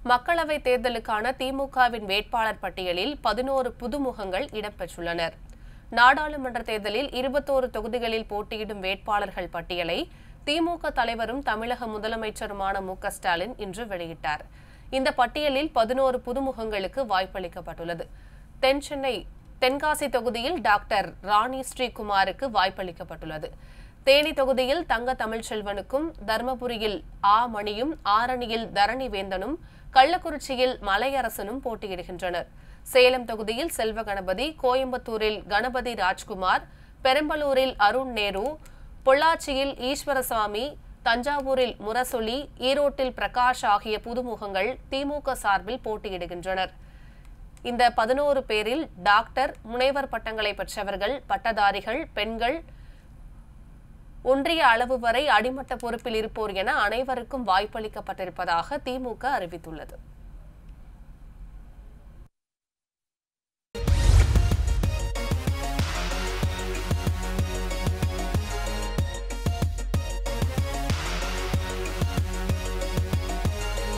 மக்களவைத் தேர்தலுக்கான திமுகவின் வேட்பாளர் பட்டியலில் பதினோரு புதுமுகங்கள் இடம்பெற்றுள்ளனர் நாடாளுமன்ற தேர்தலில் இருபத்தோரு தொகுதிகளில் போட்டியிடும் வேட்பாளர்கள் பட்டியலை திமுக தலைவரும் தமிழக முதலமைச்சருமான மு க ஸ்டாலின் இன்று வெளியிட்டார் இந்த பட்டியலில் பதினோரு புதுமுகங்களுக்கு வாய்ப்பளிக்கப்பட்டுள்ளது தென் சென்னை தென்காசி தொகுதியில் டாக்டர் ராணி ஸ்ரீகுமாருக்கு வாய்ப்பளிக்கப்பட்டுள்ளது தேனி தொகுதியில் தங்க தமிழ்ச்செல்வனுக்கும் தர்மபுரியில் ஆ மணியும் ஆரணியில் தரணி வேந்தனும் கள்ளக்குறிச்சியில் மலையரசனும் போட்டியிடுகின்றனர் சேலம் தொகுதியில் செல்வ கணபதி கோயம்புத்தூரில் கணபதி ராஜ்குமார் பெரம்பலூரில் அருண் நேரு பொள்ளாச்சியில் ஈஸ்வரசாமி தஞ்சாவூரில் முரசொலி ஈரோட்டில் பிரகாஷ் ஆகிய புதுமுகங்கள் திமுக சார்பில் போட்டியிடுகின்றனர் இந்த பதினோரு பேரில் டாக்டர் முனைவர் பட்டங்களை பெற்றவர்கள் பட்டதாரிகள் பெண்கள் ஒன்றிய அளவு வரை அடிமட்ட பொறுப்பில் இருப்போர் என அனைவருக்கும் வாய்ப்பளிக்கப்பட்டிருப்பதாக திமுக அறிவித்துள்ளது